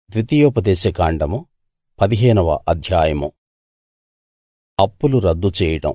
ద్వితీయోపదేశకాండము పదిహేనవ అధ్యాయము అప్పులు రద్దు చేయడం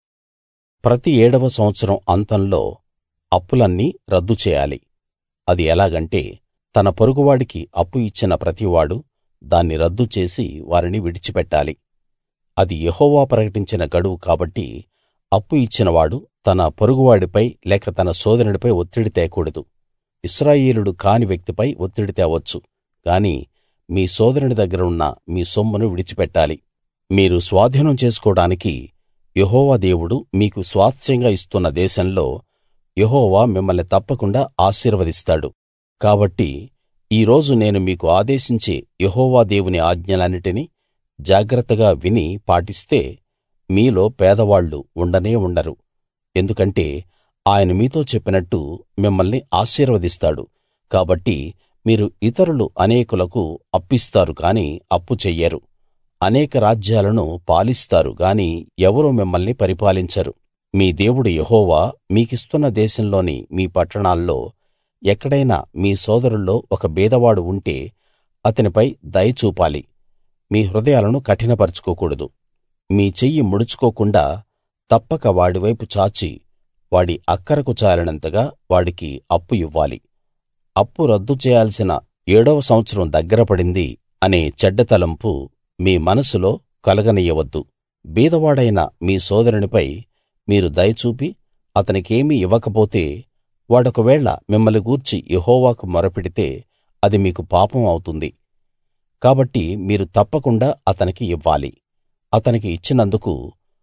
ప్రతి ఏడవ సంవత్సరం అంతంలో అప్పులన్నీ రద్దు చేయాలి అది ఎలాగంటే తన పొరుగువాడికి అప్పు ఇచ్చిన ప్రతివాడూ దాన్ని రద్దు చేసి వారిని విడిచిపెట్టాలి అది యెహోవా ప్రకటించిన గడువు కాబట్టి అప్పు ఇచ్చినవాడు తన పొరుగువాడిపై లేక తన సోదరునిపై ఒత్తిడి తేకూడదు ఇశ్రాయేలీయుడు కాని వ్యక్తిపై ఒత్తిడి తేవచ్చు గాని మీ సోదరుని దగ్గర ఉన్న మీ సొమ్మును విడిచిపెట్టాలి మీరు స్వాధీనం చేసుకోడానికి యెహోవా దేవుడు మీకు స్వాస్థ్యంగా ఇస్తున్న దేశంలో యెహోవా మిమ్మల్ని తప్పకుండా ఆశీర్వదిస్తాడు కాబట్టి ఈ రోజు నేను మీకు ఆదేశించే యెహోవా దేవుని ఆజ్ఞలన్నిటినీ జాగ్రత్తగా విని పాటిస్తే మీలో పేదవాళ్ళు ఉండనే ఉండరు ఎందుకంటే ఆయన మీతో చెప్పినట్టు మిమ్మల్ని ఆశీర్వదిస్తాడు కాబట్టి మీరు ఇతరులు అనేకులకు అప్పిస్తారు కానీ అప్పు చెయ్యరు అనేక రాజ్యాలను పాలిస్తారు గాని ఎవరూ మిమ్మల్ని పరిపాలించరు మీ దేవుడు యెహోవా మీకిస్తున్న దేశంలోని మీ పట్టణాల్లో ఎక్కడైనా మీ సోదరుల్లో ఒక బీదవాడు ఉంటే అతనిపై దయ చూపాలి మీ హృదయాలను కఠినపరచుకోకూడదు మీ చెయ్యి ముడుచుకోకుండా తప్పక వాడి వైపు చాచి వాడి అక్కరకు చాలినంతగా వాడికి అప్పు ఇవ్వాలి అప్పు రద్దు చేయాల్సిన ఏడవ సంవత్సరం దగ్గర పడింది అనే చెడ్డ తలంపు మీ మనసులో కలగనియ్యవద్దు బీదవాడైన మీ సోదరునిపై మీరు దయ చూపి అతనికేమీ ఇవ్వకపోతే వాడొకవేళ మిమ్మల్ని గూర్చి యెహోవాకు మొరపెడితే అది మీకు పాపం అవుతుంది కాబట్టి మీరు తప్పకుండా అతనికి ఇవ్వాలి అతనికి ఇచ్చినందుకు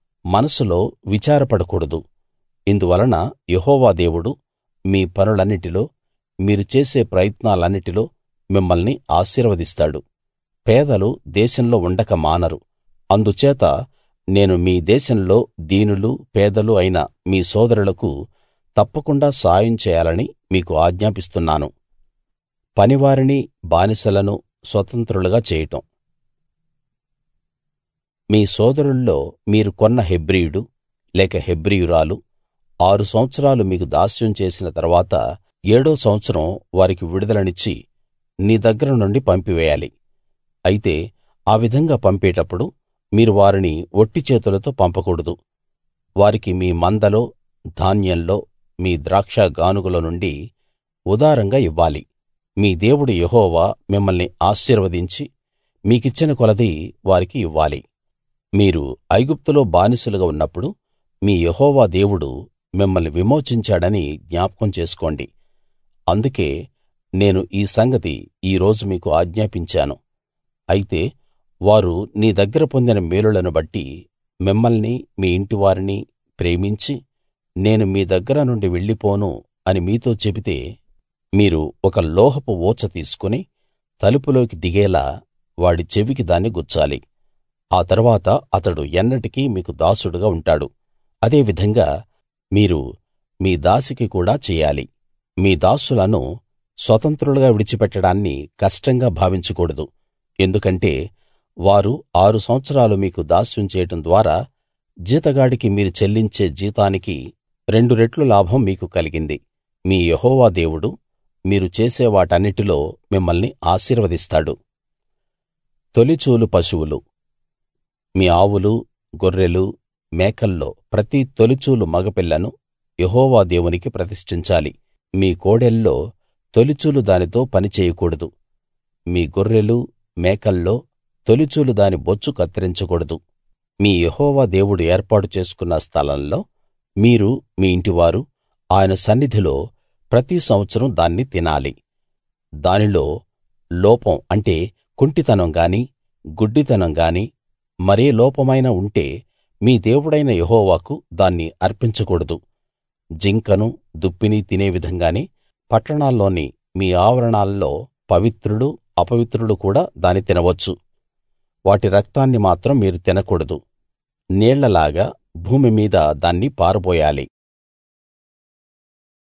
మనసులో విచారపడకూడదు ఇందువలన యెహోవా దేవుడు మీ పనులన్నిటిలో మీరు చేసే ప్రయత్నాలన్నిటిలో మిమ్మల్ని ఆశీర్వదిస్తాడు పేదలు దేశంలో ఉండక మానరు అందుచేత నేను మీ దేశంలో దీనులు పేదలు అయిన మీ సోదరులకు తప్పకుండా సాయం చేయాలని మీకు ఆజ్ఞాపిస్తున్నాను పనివారిని బానిసలను స్వతంత్రులుగా చేయడం మీ సోదరుల్లో మీరు కొన్న హెబ్రీయుడు లేక హెబ్రీయురాలు ఆరు సంవత్సరాలు మీకు దాస్యం చేసిన తరువాత ఏడో సంవత్సరం వారికి విడుదలనిచ్చి నీ దగ్గర నుండి పంపివేయాలి అయితే ఆ విధంగా పంపేటప్పుడు మీరు వారిని ఒట్టి చేతులతో పంపకూడదు వారికి మీ మందలో ధాన్యంలో మీ ద్రాక్ష గానుగలో నుండి ఉదారంగా ఇవ్వాలి మీ దేవుడు యెహోవా మిమ్మల్ని ఆశీర్వదించి మీకిచ్చిన కొలది వారికి ఇవ్వాలి మీరు ఐగుప్తులో బానిసలుగా ఉన్నప్పుడు మీ యెహోవా దేవుడు మిమ్మల్ని విమోచించాడని జ్ఞాపకం చేసుకోండి అందుకే నేను ఈ సంగతి ఈ రోజు మీకు ఆజ్ఞాపించాను అయితే వారు నీ దగ్గర పొందిన మేలులను బట్టి మిమ్మల్ని మీ ఇంటివారిని ప్రేమించి నేను మీ దగ్గర నుండి వెళ్ళిపోను అని మీతో చెబితే మీరు ఒక లోహపు ఊచ తీసుకుని తలుపులోకి దిగేలా వాడి చెవికి దాన్ని గుచ్చాలి ఆ తరువాత అతడు ఎన్నటికీ మీకు దాసుడుగా ఉంటాడు అదే విధంగా మీరు మీ దాసికి కూడా చెయ్యాలి మీ దాసులను స్వతంత్రులుగా విడిచిపెట్టడాన్ని కష్టంగా భావించకూడదు ఎందుకంటే వారు ఆరు సంవత్సరాలు మీకు దాస్యం చేయడం ద్వారా జీతగాడికి మీరు చెల్లించే జీతానికి రెండు రెట్లు లాభం మీకు కలిగింది మీ యెహోవా దేవుడు మీరు చేసే వాటన్నిటిలో మిమ్మల్ని ఆశీర్వదిస్తాడు తొలిచూలు పశువులు మీ ఆవులు గొర్రెలు మేకల్లో ప్రతి తొలిచూలు మగపిల్లను యెహోవా దేవునికి ప్రతిష్ఠించాలి మీ కోడెల్లో తొలిచూలు దానితో పని చేయకూడదు మీ గొర్రెలు మేకల్లో తొలిచూలు దాని బొచ్చు కత్తిరించకూడదు మీ యెహోవా దేవుడు ఏర్పాటు చేసుకున్న స్థలంలో మీరు మీ ఇంటివారు ఆయన సన్నిధిలో ప్రతి సంవత్సరం దాన్ని తినాలి దానిలో లోపం అంటే కుంటితనం గాని గుడ్డితనం గాని మరే లోపమైనా ఉంటే మీ దేవుడైన యెహోవాకు దాన్ని అర్పించకూడదు జింకను దుప్పిని తినే విధంగానే పట్టణాల్లోని మీ ఆవరణాల్లో పవిత్రులు అపవిత్రులు కూడా దాని తినవచ్చు వాటి రక్తాన్ని మాత్రం మీరు తినకూడదు నీళ్లలాగా భూమి మీద దాన్ని పారబోయాలి